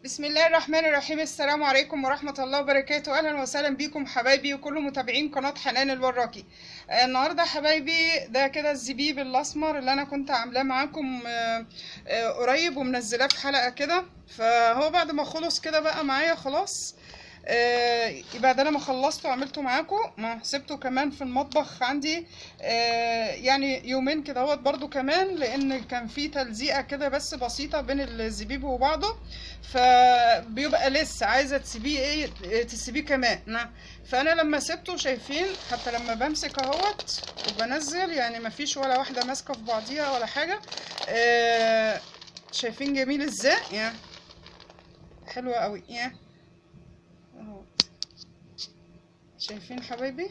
بسم الله الرحمن الرحيم السلام عليكم ورحمة الله وبركاته أهلا وسهلا بيكم حبايبي وكل متابعين قناة حنان الوراكي آه، النهاردة حبايبي ده كده الزبيب الأسمر اللي أنا كنت عاملاه معاكم آه، آه، قريب ومنزلاه في حلقة كده فهو بعد ما خلص كده بقى معايا خلاص آه، يبقى ده انا ما خلصته وعملته معاكم ما سبته كمان في المطبخ عندي آه، يعني يومين كده اهوت برضو كمان لان كان في تلزيقه كده بس بسيطه بين الزبيب وبعضه فبيبقى لسه عايزه تسيبيه ايه تسيبيه كمان نعم فانا لما سبته شايفين حتى لما بمسك اهوت وبنزل يعني ما فيش ولا واحده ماسكه في بعضيها ولا حاجه آه، شايفين جميل ازاي يعني حلوه قوي يعني اهو شايفين حبايبي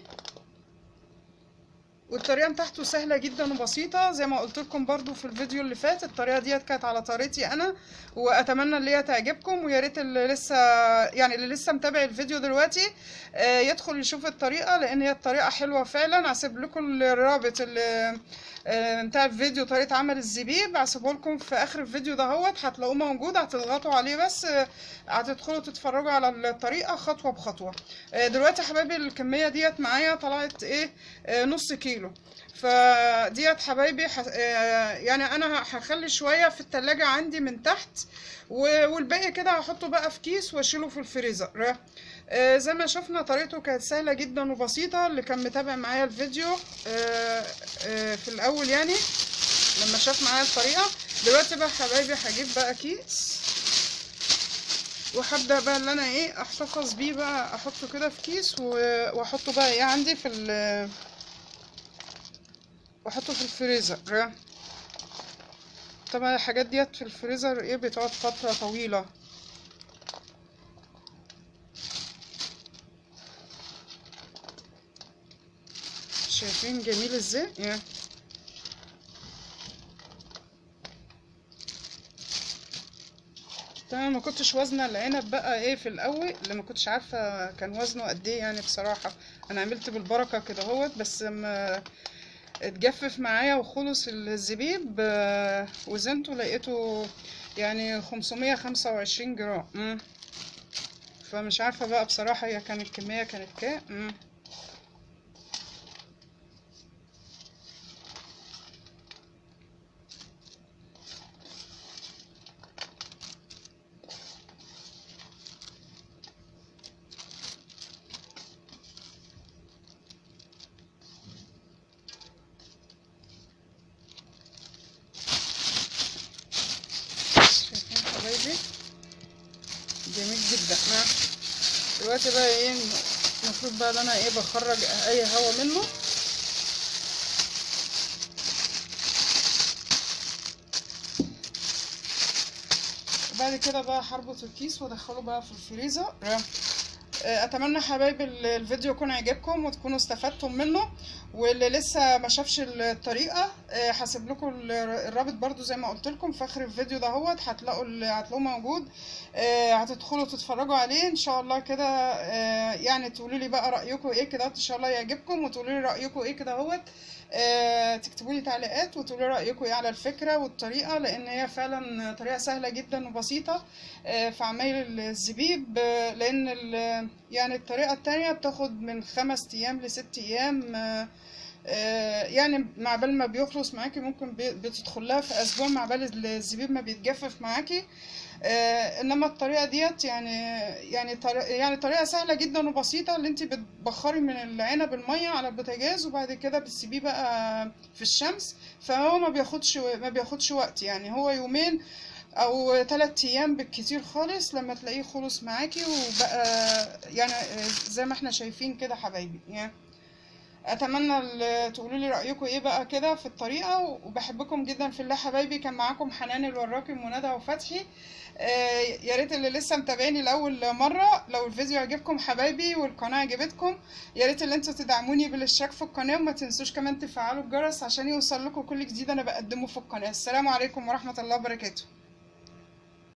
والطريقه بتاعته سهله جدا وبسيطه زي ما قلت لكم برضو في الفيديو اللي فات الطريقه ديت كانت على طريقتي انا واتمنى ان هي تعجبكم ويا ريت اللي لسه يعني اللي لسه متابع الفيديو دلوقتي آه، يدخل يشوف الطريقه لان هي الطريقه حلوه فعلا هسيب لكم الرابط اللي آه، بتاع الفيديو طريقه عمل الزبيب هسيبه لكم في اخر الفيديو دهوت هتلاقوه موجود هتضغطوا عليه بس آه، هتدخلوا تتفرجوا على الطريقه خطوه بخطوه آه، دلوقتي يا حبايبي الكميه ديت معايا طلعت ايه آه، نص كيلو فديت حبايبي ح... آه، يعني انا هخلي شويه في التلاجة عندي من تحت و- والباقي كده هحطه بقى في كيس واشيله في الفريزر آه، زي ما شفنا طريقته كانت سهله جدا وبسيطه اللي كان متابع معايا الفيديو آه، آه، في الاول يعني لما شاف معايا الطريقه دلوقتي بقى حبايبي هجيب بقى كيس وهبدا بقى اللي انا ايه احتفظ بيه بقى احطه كده في كيس و- واحطه بقى ايه عندي في ال واحطه في الفريزر طبعا الحاجات ديت في الفريزر ايه بتقعد فترة طويلة شايفين جميل ازاي يعني طبعا ما كنتش وزنه العنب بقى ايه في الاول لما كنتش عارفه كان وزنه قد ايه يعني بصراحه انا عملت بالبركه كده اهوت بس لما اتجفف معايا وخلص الزبيب آه، وزنته لقيته يعني 525 جرام مم. فمش عارفه بقى بصراحه هي كانت الكميه كانت كام مم. شايفين حبايبي جميل جدا نعم دلوقتي بقى ايه المفروض بقى ان انا ايه بخرج اي هوا منه وبعد كده بقى هربط الكيس وادخله بقى في الفريزر آه، اتمنى حبايبي ال- الفيديو يكون عجبكم وتكونوا استفدتم منه واللي لسه ما شافش الطريقه آه، هسيب لكم ال- الرابط برضو زي ما قلت لكم في اخر الفيديو دهوت هتلاقوا ال- هتلاقوه موجود آه، هتدخلوا تتفرجوا عليه ان شاء الله كده آه، يعني تقولوا لي بقى رايكم ايه كده ان شاء الله يعجبكم وتقولوا لي رايكم ايه كده اهوت آه، تكتبوا لي تعليقات وتقولوا لي رايكم ايه على الفكره والطريقه لان هي فعلا طريقه سهله جدا وبسيطه آه، في عمايل الزبيب آه، لان ال- يعني الطريقه التانية بتاخد من خمس ايام لست ايام آه، آه، يعني مع بال ما بيخلص معاكي ممكن بي- بتدخل لها في اسبوع مع بال الزبيب ما بيتجفف معاكي آه، انما الطريقه ديت يعني يعني طريقه يعني طريقه سهله جدا وبسيطه اللي انت بتبخري من العنب الميه على البوتاجاز وبعد كده بتسيبيه بقى في الشمس فهو ما بياخدش ما بياخدش وقت يعني هو يومين او ثلاث ايام بالكتير خالص لما تلاقيه خلص معاكي وبقى يعني آه، زي ما احنا شايفين كده حبايبي يعني اتمنى ال- تقولوا لي رايكم ايه بقى كده في الطريقه وبحبكم جدا في الله حبايبي كان معاكم حنان الوراكي ومنى وفتحي آه، يا ريت اللي لسه متابعيني لاول مره لو الفيديو عجبكم حبايبي والقناه عجبتكم يا ريت اللي انتوا تدعموني بالاشتراك في القناه وما تنسوش كمان تفعلوا الجرس عشان يوصل لكم كل جديد انا بقدمه في القناه السلام عليكم ورحمه الله وبركاته